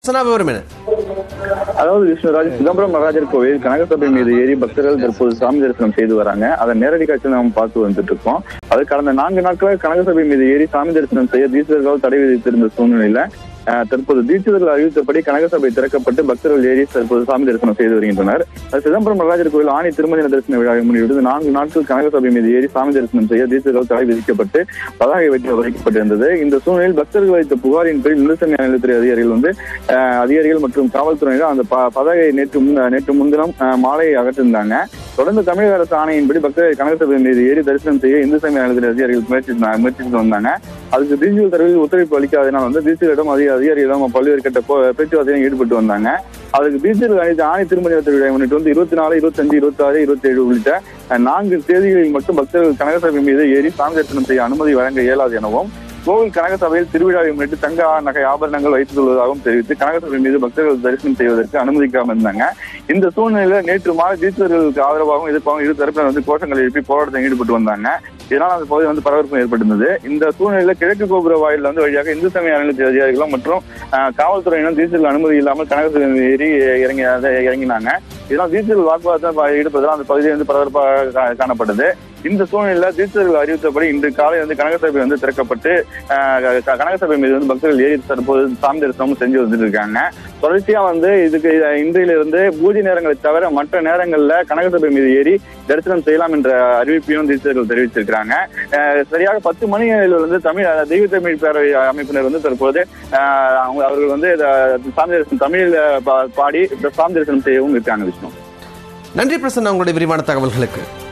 சனா விவரம் என்ன அதாவது விஷ்ணுராஜ் சிதம்பரம் நடராஜர் கோவில் கனகசபை மீது ஏறி பக்தர்கள் தற்போது சாமி தரிசனம் செய்து வராங்க அதை நேரடி காட்சி நாம் பார்த்து வந்துட்டு இருக்கோம் அது கடந்த நான்கு நாட்களாக கனகசபை மீது ஏறி சாமி தரிசனம் செய்ய தீட்சிதர்கள் தடை விதித்திருந்த சூழ்நிலையில அஹ், தற்போது தீட்சிதர்கள் அறிவித்தபடி கனகசபை திறக்கப்பட்டு பக்தர்கள் ஏறி தற்போது சாமி தரிசனம் செய்து வருகின்றனர் அது சிதம்பரம் நடராஜர் கோவில் ஆணி திருமண தரிசன விழாவை முன்னிட்டு நான்கு நாட்கள் கனகசபை மீது ஏறி சாமி தரிசனம் செய்ய தீட்சிதர்கள் தடை விதிக்கப்பட்டு பதாகை வைத்து வைக்கப்பட்டிருந்தது இந்த சூழ்நிலையில் பக்தர்கள் வைத்த புகாரின் பேரில் இந்து சமய அறநிலையத்துறை அதிகாரிகள் வந்து அஹ், அதிகாரிகள் மற்றும் காவல்துறையினர் அந்த ப- பதாகையை நேற்று முன் நேற்று முன்தினம் அஹ், மாலை அகற்றிருந்தாங்க தொடர்ந்து தமிழக அரசு ஆணையின்படி பக்தர்கள் கனகசபை மீது ஏறி தரிசனம் செய்ய இந்து சமய அறநிலையத்துறை அதிகாரிகள் முயற்சி முயற்சித்து வந்தாங்க அதுக்கு டிஜிட்டல் தரவில் ஒத்துழைப்பு அளிக்காதனால் வந்து டிஜிட்டலிடம் அதிக அதிகாரிகளிடம் பல்வேறு கட்ட போ- பேச்சுவார்த்தையிலும் ஈடுபட்டு வந்தாங்க அதுக்கு டிஜிட்டல் அனைத்து ஆணை திருமண விழா முன்னிட்டு வந்து இருபத்தி நாலு இருபத்தஞ்சு இருபத்தி ஆறு இருபத்தி ஏழு உள்ளிட்ட அஹ், நான்கு தேதிகளில் மட்டும் பக்தர்கள் கனகசபை மீது ஏறி சாமி தரிசனம் செய்ய அனுமதி வழங்க இயலாது எனவும் கோவில் கனகசபையில் திருவிழாவை முன்னிட்டு தங்க நகை ஆபரணங்கள் வைத்துள்ளதாகவும் தெரிவித்து கனகசபை மீது பக்தர்கள் தரிசனம் செய்வதற்கு அனுமதிக்காமல் இருந்தாங்க இந்த சூழ்நிலையில நேற்று மாலை தீட்சிதர்களுக்கு ஆதரவாகவும் எதிர்ப்பாகவும் இரு தரப்பினர் வந்து கோஷங்களை எழுப்பி போராட்டத்தில் ஈடுபட்டு வந்தாங்க இதனால் அந்த பகுதி வந்து பரபரப்பு ஏற்பட்டிருந்தது இந்த சூழ்நிலையில கிழக்கு கோபுர வாயில் வந்து வழியாக இந்து சமய அறநிலையத்துறை அதிகாரிகளும் மற்றும் அஹ், காவல்துறையினர் தீட்சிதர்கள் அனுமதி இல்லாமல் கனகசபை மீது ஏறி இறங்கி இறங்கினாங்க இதனால் தீட்சிதர்கள் வாக்குவாதத்தில் ஈடுபட்டதால் அந்த பகுதி வந்து பரபரப்பாக கா- காணப்பட்டது இந்த சூழ்நிலையில தீட்சிதர்கள் அறிவித்தபடி இன்று காலை வந்து கனகசபை வந்து திறக்கப்பட்டு அஹ், க- கனகசபை மீது வந்து பக்தர்கள் ஏறி தற்போது சாமி தரிசனமும் செஞ்சு வந்துட்டு இருக்காங்க தொடர்ச்சியா வந்து இதுக்கு இன்றையிலிருந்து பூஜை நேரங்களை தவிர மற்ற நேரங்கள்ல கனகசபை மீது ஏறி தரிசனம் செய்யலாம் என்ற அறிவிப்பையும் தீட்சிதர்கள் தெரிவிச்சிருக்கிறாங்க அஹ், சரியாக பத்து மணி அளவில் வந்து தமிழ் அஹ், தெய்வ தமிழ் பேரவை அமைப்பினர் வந்து தற்போது அஹ், அவங்க அவர்கள் வந்து இத சாமி தரிசனம் தமிழில் பா- பாடி இந்த சாமி தரிசனம் செய்யவும் இருக்காங்க விஷ்ணு நன்றி பிரசன்னா உங்களுடைய விரிவான தகவல்களுக்கு